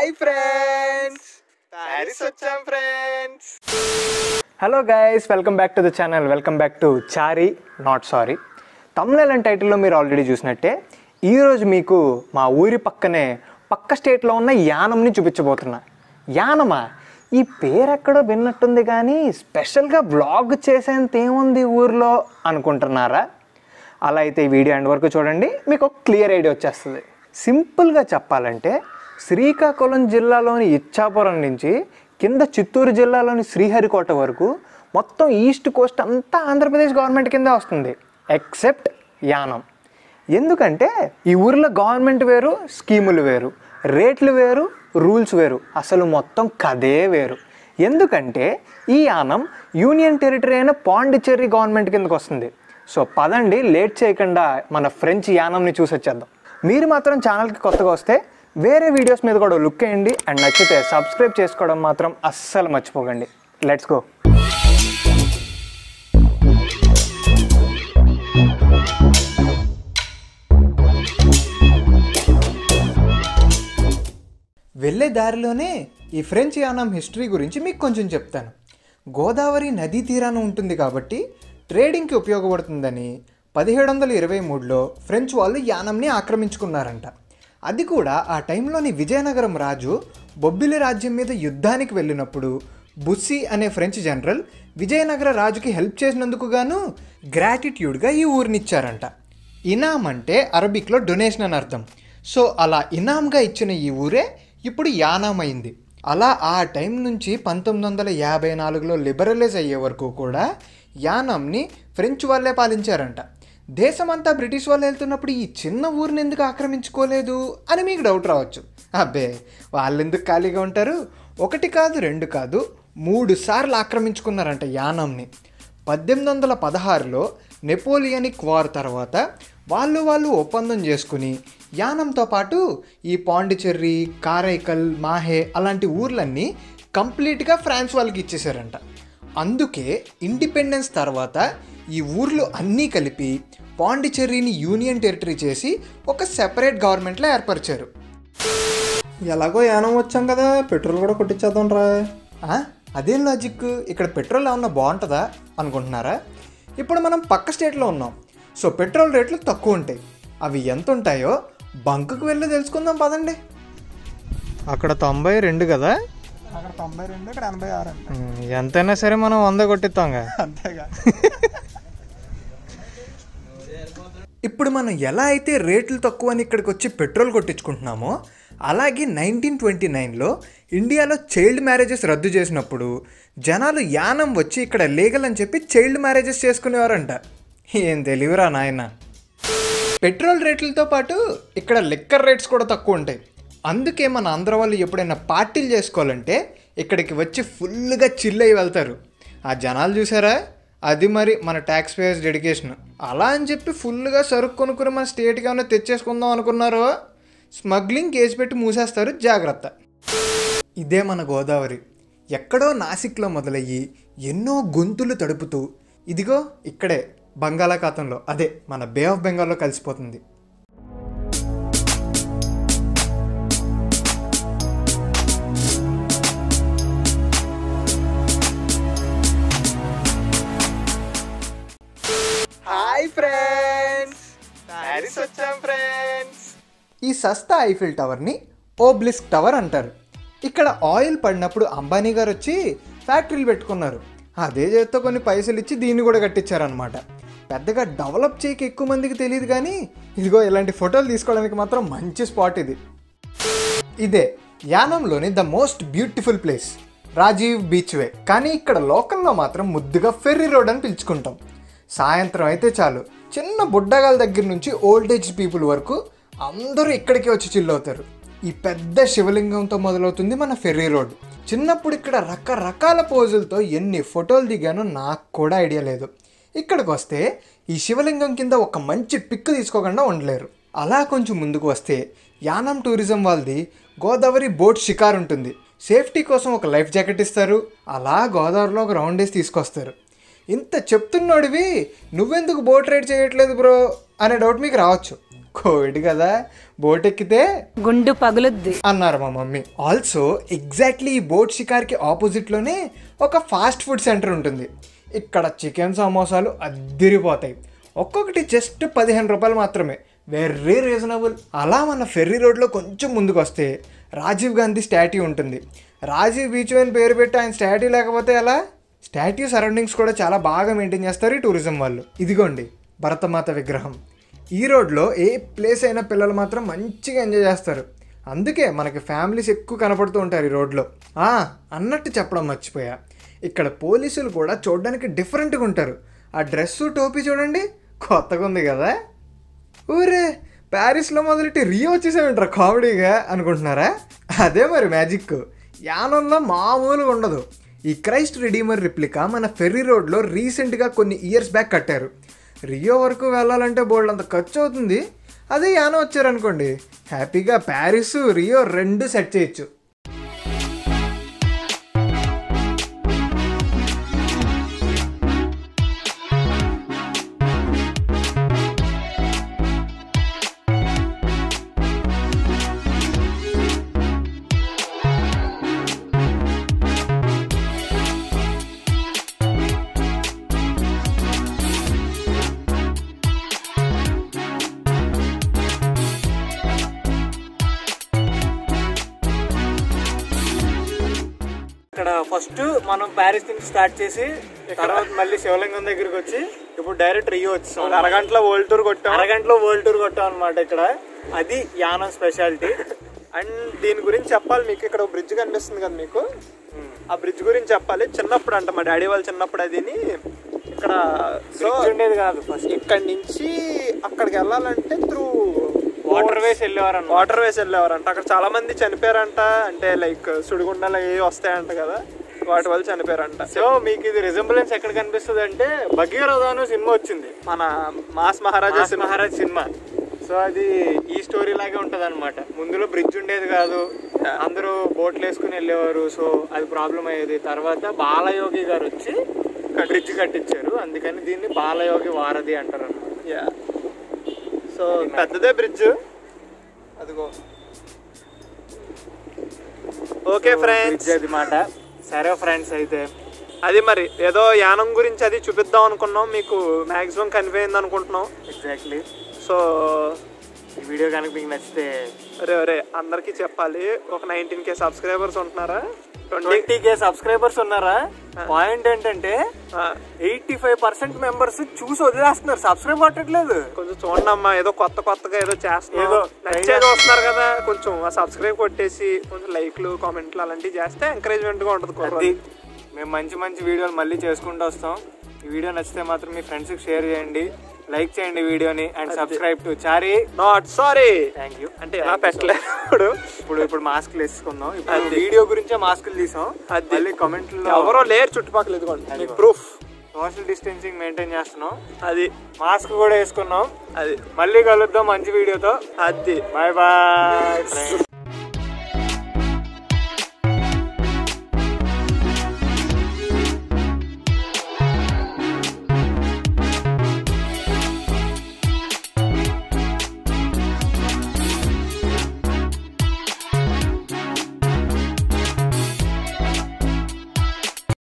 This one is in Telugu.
హాయ్ ఫ్రెండ్స్ ప్యారిస్ వచ్చాం friends hello guys welcome back to the channel welcome back to Chari not sorry thumbnail and టైటిల్లో మీరు ఆల్రెడీ చూసినట్టే ఈరోజు మీకు మా ఊరి పక్కనే పక్క స్టేట్లో ఉన్న యానంని చూపించబోతున్నా యానమా ఈ పేరు ఎక్కడో విన్నట్టుంది కానీ స్పెషల్గా బ్లాగ్ చేసేంత ఏముంది ఊర్లో అనుకుంటున్నారా అలా అయితే ఈ వీడియో ఎండ్ వరకు చూడండి మీకు ఒక క్లియర్ ఐడియా వచ్చేస్తుంది సింపుల్గా చెప్పాలంటే శ్రీకాకుళం జిల్లాలోని ఇచ్చాపురం నుంచి కింద చిత్తూరు జిల్లాలోని శ్రీహరికోట వరకు మొత్తం ఈస్ట్ కోస్ట్ అంతా ఆంధ్రప్రదేశ్ గవర్నమెంట్ కింద వస్తుంది ఎక్సెప్ట్ యానం ఎందుకంటే ఈ ఊరిలో గవర్నమెంట్ వేరు స్కీములు వేరు రేట్లు వేరు రూల్స్ వేరు అసలు మొత్తం కదే వేరు ఎందుకంటే ఈ యానం యూనియన్ టెరిటరీ అయిన పాండిచ్చేరి గవర్నమెంట్ కిందకు వస్తుంది సో పదండి లేట్ చేయకుండా మన ఫ్రెంచ్ యానంని చూసి వచ్చేద్దాం మీరు మాత్రం ఛానల్కి కొత్తగా వస్తే వేరే వీడియోస్ మీద కూడా లుక్ వేయండి అండ్ నచ్చితే సబ్స్క్రైబ్ చేసుకోవడం మాత్రం అస్సలు మర్చిపోకండి లెట్స్ గో వెళ్ళే దారిలోనే ఈ ఫ్రెంచ్ యానం హిస్టరీ గురించి మీకు కొంచెం చెప్తాను గోదావరి నదీ తీరాన ఉంటుంది కాబట్టి ట్రేడింగ్కి ఉపయోగపడుతుందని పదిహేడు వందల ఇరవై మూడులో ఫ్రెంచ్ వాళ్ళు యానంని ఆక్రమించుకున్నారంట అది కూడా ఆ టైంలోని విజయనగరం రాజు బొబ్బిలి రాజ్యం మీద యుద్ధానికి వెళ్ళినప్పుడు బుస్సీ అనే ఫ్రెంచ్ జనరల్ విజయనగర రాజుకి హెల్ప్ చేసినందుకు గాను గ్రాటిట్యూడ్గా ఈ ఊరినిచ్చారంట ఇనామ్ అంటే అరబిక్లో డొనేషన్ అని అర్థం సో అలా ఇనామ్గా ఇచ్చిన ఈ ఊరే ఇప్పుడు యానాం అయింది అలా ఆ టైం నుంచి పంతొమ్మిది వందల యాభై నాలుగులో లిబరలైజ్ అయ్యే వరకు కూడా యానాంని ఫ్రెంచ్ వాళ్ళే పాలించారంట దేశమంతా బ్రిటిష్ వాళ్ళు వెళ్తున్నప్పుడు ఈ చిన్న ఊరిని ఎందుకు ఆక్రమించుకోలేదు అని మీకు డౌట్ రావచ్చు అబ్బే వాళ్ళెందుకు ఖాళీగా ఉంటారు ఒకటి కాదు రెండు కాదు మూడు సార్లు ఆక్రమించుకున్నారంట యానాంని పద్దెనిమిది వందల పదహారులో నెపోలియనిక్ వార్ తర్వాత వాళ్ళు వాళ్ళు ఒప్పందం చేసుకుని యానంతో పాటు ఈ పాండిచెర్రి కారైకల్ మాహే అలాంటి ఊర్లన్నీ కంప్లీట్గా ఫ్రాన్స్ వాళ్ళకి ఇచ్చేసారంట అందుకే ఇండిపెండెన్స్ తర్వాత ఈ ఊర్లు అన్నీ కలిపి పాండిచెర్రీని యూనియన్ టెరిటరీ చేసి ఒక సెపరేట్ గవర్నమెంట్లో ఏర్పరిచారు ఎలాగో యానం వచ్చాం కదా పెట్రోల్ కూడా కొట్టించేద్దాం రా ఆ? అదేం లాజిక్ ఇక్కడ పెట్రోల్ ఏమన్నా బాగుంటుందా అనుకుంటున్నారా ఇప్పుడు మనం పక్క స్టేట్లో ఉన్నాం సో పెట్రోల్ రేట్లు తక్కువ ఉంటాయి అవి ఎంత ఉంటాయో బంకుకు వెళ్ళి తెలుసుకుందాం పదండి అక్కడ తొంభై రెండు కదా అక్కడ తొంభై రెండు ఇక్కడ ఎనభై ఆరు అంట ఉమ్, ఎంతైనా సరే మనం వంద కొట్టిస్తాంగా అంతేగా ఇప్పుడు మనం ఎలా అయితే రేట్లు తక్కువ అని ఇక్కడికి వచ్చి పెట్రోల్ కొట్టించుకుంటున్నామో అలాగే నైన్టీన్ ట్వంటీ నైన్లో ఇండియాలో చైల్డ్ మ్యారేజెస్ రద్దు చేసినప్పుడు జనాలు యానం వచ్చి ఇక్కడ లీగల్ అని చెప్పి చైల్డ్ మ్యారేజెస్ చేసుకునేవారంట ఏం తెలివిరా నాయన పెట్రోల్ రేట్లతో పాటు ఇక్కడ లిక్కర్ రేట్స్ కూడా తక్కువ ఉంటాయి అందుకే మన ఆంధ్ర వాళ్ళు ఎప్పుడైనా పార్టీలు చేసుకోవాలంటే ఇక్కడికి వచ్చి ఫుల్గా చిల్ అయి వెళ్తారు ఆ జనాలు చూసారా అది మరి మన ట్యాక్స్ పేయర్స్ డెడికేషన్ అలా అని చెప్పి ఫుల్గా సరుకు కొనుక్కుని మన స్టేట్కి ఏమైనా తెచ్చేసుకుందాం అనుకున్నారో స్మగ్లింగ్ కేసు పెట్టి మూసేస్తారు జాగ్రత్త ఇదే మన గోదావరి ఎక్కడో నాసిక్లో మొదలయ్యి ఎన్నో గొంతులు తడుపుతూ ఇదిగో ఇక్కడే బంగాళాఖాతంలో అదే మన బే ఆఫ్ బెంగాల్లో కలిసిపోతుంది హాయ్ ఫ్రెండ్స్ ప్యారిస్ వచ్చాం ఫ్రెండ్స్ ఈ సస్తా ఐఫిల్ టవర్ని ఓబ్లిస్క్ టవర్ అంటారు ఇక్కడ ఆయిల్ పడినప్పుడు అంబానీ గారు వచ్చి ఫ్యాక్టరీలు పెట్టుకున్నారు అదే చేత్తో కొన్ని పైసలు ఇచ్చి దీన్ని కూడా కట్టించారనమాట పెద్దగా డెవలప్ చేయక ఎక్కువ మందికి తెలియదు కానీ ఇదిగో ఇలాంటి ఫోటోలు తీసుకోవడానికి మాత్రం మంచి స్పాట్ ఇది ఇదే యానంలోని the most beautiful place Rajiv beach వే కానీ ఇక్కడ లోకల్లో మాత్రం ముద్దుగా ఫెర్రీ రోడ్ అని పిలుచుకుంటాం సాయంత్రం అయితే చాలు చిన్న బుడ్డగాల దగ్గర నుంచి ఓల్డ్ ఏజ్ పీపుల్ వరకు అందరూ ఇక్కడికి వచ్చి చిల్ అవుతారు ఈ పెద్ద శివలింగంతో మొదలవుతుంది మన ఫెర్రీ రోడ్ చిన్నప్పుడు ఇక్కడ రకరకాల పోజులతో ఎన్ని ఫోటోలు దిగానో నాకు కూడా ఐడియా లేదు ఇక్కడికి వస్తే ఈ శివలింగం కింద ఒక మంచి పిక్ తీసుకోకుండా ఉండలేరు అలా కొంచెం ముందుకు వస్తే యానం టూరిజం వాళ్ళది గోదావరి బోట్ షికార్ ఉంటుంది సేఫ్టీ కోసం ఒక లైఫ్ జాకెట్ ఇస్తారు అలా గోదావరిలో ఒక రౌండ్ వేసి తీసుకొస్తారు ఇంత చెప్తున్నోడివి నువ్వెందుకు బోట్ రైడ్ చేయట్లేదు బ్రో అనే డౌట్ మీకు రావచ్చు కోవిడ్ కదా బోట్ ఎక్కితే గుండు పగులుద్ది అన్నారు మా మమ్మీ ఆల్సో ఎగ్జాక్ట్లీ ఈ బోట్ షికార్కి ఆపోజిట్లోనే ఒక ఫాస్ట్ ఫుడ్ సెంటర్ ఉంటుంది ఇక్కడ చికెన్ సమోసాలు అద్దిరిపోతాయి ఒక్కొక్కటి జస్ట్ పదిహేను రూపాయలు మాత్రమే వెరీ రీజనబుల్ అలా మన ఫెర్రీ రోడ్లో కొంచెం ముందుకు వస్తే రాజీవ్ గాంధీ స్టాట్యూ ఉంటుంది రాజీవ్ బీచ్ అని పేరు పెట్టి ఆయన స్టాట్యూ లేకపోతే ఎలా స్టాట్యూ సరౌండింగ్స్ కూడా చాలా బాగా మెయింటైన్ చేస్తారు ఈ టూరిజం వాళ్ళు ఇదిగోండి భరతమాత విగ్రహం ఈ రోడ్లో ఏ ప్లేస్ అయినా పిల్లలు మాత్రం మంచిగా ఎంజాయ్ చేస్తారు అందుకే మనకి ఫ్యామిలీస్ ఎక్కువ కనపడుతూ ఉంటారు ఈ రోడ్లో ఆ, అన్నట్టు చెప్పడం మర్చిపోయా ఇక్కడ పోలీసులు కూడా చూడడానికి డిఫరెంట్గా ఉంటారు ఆ డ్రెస్సు టోపీ చూడండి కొత్తగా ఉంది కదా ఊరే ప్యారిస్లో మొదలెట్టి రియో వచ్చేసామంటారా కామెడీగా అనుకుంటున్నారా అదే మరి మ్యాజిక్ యానంలో మామూలుగా ఉండదు ఈ క్రైస్ట్ రిడీమర్ రిప్లికా మన ఫెర్రీ రోడ్లో రీసెంట్గా కొన్ని ఇయర్స్ బ్యాక్ కట్టారు రియో వరకు వెళ్ళాలంటే బోల్డ్ అంత ఖర్చు అవుతుంది అదే యానం వచ్చారనుకోండి హ్యాపీగా ప్యారిస్ రియో రెండు సెట్ చేయొచ్చు ఇక్కడ ఫస్ట్ మనం ప్యారిస్ నుంచి స్టార్ట్ చేసి తర్వాత మళ్ళీ శివలింగం దగ్గరికి వచ్చి ఇప్పుడు డైరెక్ట్ రియో వచ్చాం అరగంటలో వరల్డ్ టూర్ కొట్టాం అరగంటలో వరల్డ్ టూర్ కొట్టాం అనమాట ఇక్కడ అది యానం స్పెషాలిటీ అండ్ దీని గురించి చెప్పాలి మీకు ఇక్కడ బ్రిడ్జ్ కనిపిస్తుంది కదా మీకు ఆ బ్రిడ్జ్ గురించి చెప్పాలి చిన్నప్పుడు అంట మా డాడీ వాళ్ళు చిన్నప్పుడు అదిని ఇక్కడ సో ఉండేది కాదు ఫస్ట్ ఇక్కడ నుంచి అక్కడికి వెళ్ళాలంటే త్రూ వాటర్ వేస్ వెళ్ళేవారంట వాటర్ వేస్ వెళ్ళేవారంట అక్కడ చాలా మంది చనిపోయారంట అంటే లైక్ సుడిగుండాలు ఏ వస్తాయంట కదా వాటి వల్ల చనిపోయారంట సో మీకు ఇది రిజంబులెన్స్ ఎక్కడ కనిపిస్తుంది అంటే భగీరథ అనే సినిమా వచ్చింది మన మాస్ మహారాజా మహారాజ్ సినిమా సో అది ఈ స్టోరీ లాగే ఉంటది అనమాట ముందులో బ్రిడ్జ్ ఉండేది కాదు అందరూ బోట్లు వేసుకుని వెళ్ళేవారు సో అది ప్రాబ్లం అయ్యేది తర్వాత బాలయోగి గారు వచ్చి బ్రిడ్జ్ కట్టించారు అందుకని దీన్ని బాలయోగి వారధి అంటారు అనమాట సో పెద్దదే బ్రిడ్జ్ అదిగో ఓకే ఫ్రెండ్స్ అది మాట సరే ఫ్రెండ్స్ అయితే అది మరి ఏదో యానం గురించి అది చూపిద్దాం అనుకున్నాం మీకు మ్యాక్సిమం కన్వే అయింది అనుకుంటున్నాం ఎగ్జాక్ట్లీ సో ఈ వీడియో కనుక మీకు నచ్చితే అరే అరే అందరికీ చెప్పాలి ఒక నైన్టీన్ కే సబ్స్క్రైబర్స్ ఉంటున్నారా ట్వంటీ కే సబ్స్క్రైబర్స్ ఉన్నారా పాయింట్ ఏంటంటే ఎయిటీ ఫైవ్ పర్సెంట్ మెంబర్స్ చూసి వదిలేస్తున్నారు సబ్స్క్రైబ్ కొట్టట్లేదు కొంచెం చూడండి అమ్మా ఏదో కొత్త కొత్తగా ఏదో చేస్తున్నారు ఏదో నచ్చేది వస్తున్నారు కదా కొంచెం ఆ సబ్స్క్రైబ్ కొట్టేసి కొంచెం లైక్లు కామెంట్లు అలాంటివి చేస్తే ఎంకరేజ్మెంట్ గా ఉంటుంది మేము మంచి మంచి వీడియోలు మళ్ళీ చేసుకుంటూ వస్తాం ఈ వీడియో నచ్చితే మాత్రం మీ ఫ్రెండ్స్కి షేర్ చేయండి లైక్ చేయండి వీడియోని and subscribe to Chari not sorry thank you అంటే ఎలా పెట్టలేదు ఇప్పుడు ఇప్పుడు ఇప్పుడు మాస్క్ వేసుకుందాం ఇప్పుడు వీడియో గురించే మాస్కులు తీసాం అది మళ్ళీ కమెంట్లు ఎవరో లేరు చుట్టుపక్కల ఇదిగోండి ప్రూఫ్ సోషల్ డిస్టెన్సింగ్ మెయింటైన్ చేస్తున్నాం అది మాస్క్ కూడా వేసుకున్నాం అది మళ్ళీ కలుద్దాం మంచి వీడియోతో అది బాయ్ బాయ్